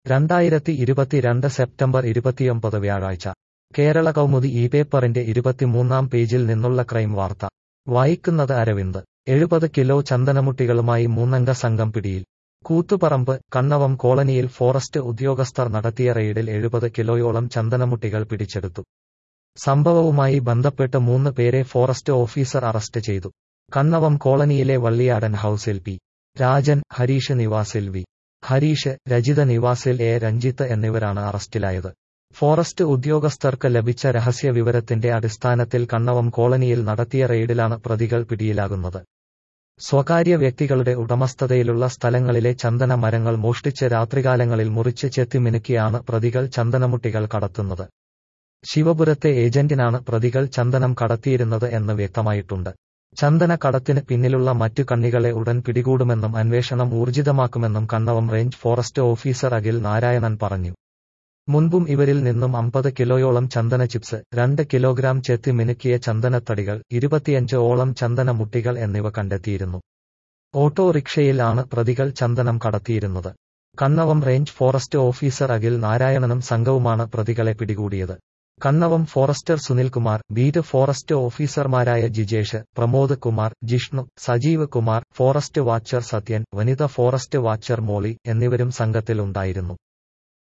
രണ്ടായിരത്തി ഇരുപത്തിരണ്ട് സെപ്റ്റംബർ ഇരുപത്തിയൊമ്പത് വ്യാഴാഴ്ച കേരള കൗമുദി ഈ പേപ്പറിന്റെ ഇരുപത്തിമൂന്നാം പേജിൽ നിന്നുള്ള ക്രൈം വാർത്ത വായിക്കുന്നത് അരവിന്ദ് എഴുപത് കിലോ ചന്ദനമുട്ടികളുമായി മൂന്നംഗ സംഘം പിടിയിൽ കൂത്തുപറമ്പ് കണ്ണവം കോളനിയിൽ ഫോറസ്റ്റ് ഉദ്യോഗസ്ഥർ നടത്തിയ റെയ്ഡിൽ എഴുപത് കിലോയോളം ചന്ദനമുട്ടികൾ പിടിച്ചെടുത്തു സംഭവവുമായി ബന്ധപ്പെട്ട് മൂന്ന് പേരെ ഫോറസ്റ്റ് ഓഫീസർ അറസ്റ്റ് ചെയ്തു കണ്ണവം കോളനിയിലെ വള്ളിയാടൻ ഹൌസിൽ പി രാജൻ ഹരീഷ് നിവാസിൽ വി ഹരീഷ് രജിത നിവാസിൽ എ രഞ്ജിത്ത് എന്നിവരാണ് അറസ്റ്റിലായത് ഫോറസ്റ്റ് ഉദ്യോഗസ്ഥർക്ക് ലഭിച്ച രഹസ്യ വിവരത്തിന്റെ അടിസ്ഥാനത്തിൽ കണ്ണവം കോളനിയിൽ നടത്തിയ റെയ്ഡിലാണ് പ്രതികൾ പിടിയിലാകുന്നത് സ്വകാര്യ വ്യക്തികളുടെ ഉടമസ്ഥതയിലുള്ള സ്ഥലങ്ങളിലെ ചന്ദന മരങ്ങൾ മോഷ്ടിച്ച് രാത്രികാലങ്ങളിൽ മുറിച്ച് ചെത്തിമിനുക്കിയാണ് പ്രതികൾ ചന്ദനമുട്ടികൾ കടത്തുന്നത് ശിവപുരത്തെ ഏജന്റിനാണ് പ്രതികൾ ചന്ദനം കടത്തിയിരുന്നത് എന്ന് വ്യക്തമായിട്ടുണ്ട് ചന്ദന കടത്തിന് പിന്നിലുള്ള മറ്റു കണ്ണികളെ ഉടൻ പിടികൂടുമെന്നും അന്വേഷണം ഊർജിതമാക്കുമെന്നും Kannavam range forest officer Akhil Narayanan പറഞ്ഞു മുൻപും ഇവരിൽ നിന്നും അമ്പത് കിലോയോളം ചന്ദന ചിപ്സ് രണ്ട് കിലോഗ്രാം ചെത്തി മിനുക്കിയ ചന്ദനത്തടികൾ ഇരുപത്തിയഞ്ച് ഓളം ചന്ദന മുട്ടികൾ എന്നിവ കണ്ടെത്തിയിരുന്നു ഓട്ടോറിക്ഷയിൽ ആണ് പ്രതികൾ ചന്ദനം കടത്തിയിരുന്നത് Kannavam range forest officer Akhil നാരായണനും സംഘവുമാണ് പ്രതികളെ പിടികൂടിയത് Kannavam forester Sunilkumar beat forest ഓഫീസർമാരായ ജിജേഷ് പ്രമോദ് കുമാർ ജിഷ്ണു സജീവ് കുമാർ ഫോറസ്റ്റ് വാച്ചർ സത്യൻ വനിത ഫോറസ്റ്റ് വാച്ചർ മോളി എന്നിവരും സംഘത്തിലുണ്ടായിരുന്നു